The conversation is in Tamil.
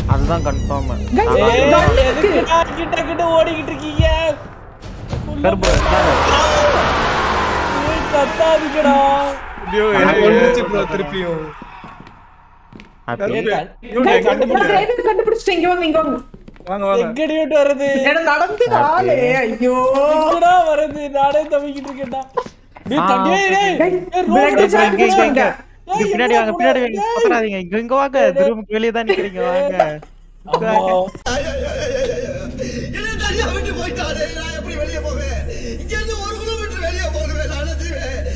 அதுதான் கன்ஃபார்ம் Guys, ஏய், gun இருக்கு. எதுக்குடா கிட்ட கிட்ட ஓடிக்கிட்டு இருக்கீங்க கருப்பு ஏய், கத்தாதீங்கடா எனக்கு வந்துருச்சு ப்ரோ திருப்பியும் ஹாப்பி ஏய், கண்- Guys, ஏய், கண்டுபிடிச்சு. நான் driver கண்டுபிடிச்சிட்டேன். இங்க வாங்க, இங்க வாங்க. வாங்க வாங்க எங்கடி விட்டு வருது ஏன்னா நடந்து ஆளு, ஐயோ. எங்கடா வருது நானே தவிக்கிட்டு இருக்கேன்டா டேய், ஆ, தம்பி, ஏய், ஏய், Guys, ஏய், blood ரோடு வச்சா சைடு இங்க, இங்க, பிடிச்சிட்டாங்க. இங்க. இங்க பின்னாடி வாங்க பின்னாடி வாங்க பக்கறாதீங்க இங்க இங்க வாங்க ரூமுக்கு வெளியே தான் நிக்கிறீங்க வாங்க அம்மா. என்ன தனியா விட்டு போயிட்டாரு நான் எப்படி வெளியே போவேன் இங்க இருந்து ஒரு கிலோமீட்டர் வெளியே போகவே நான்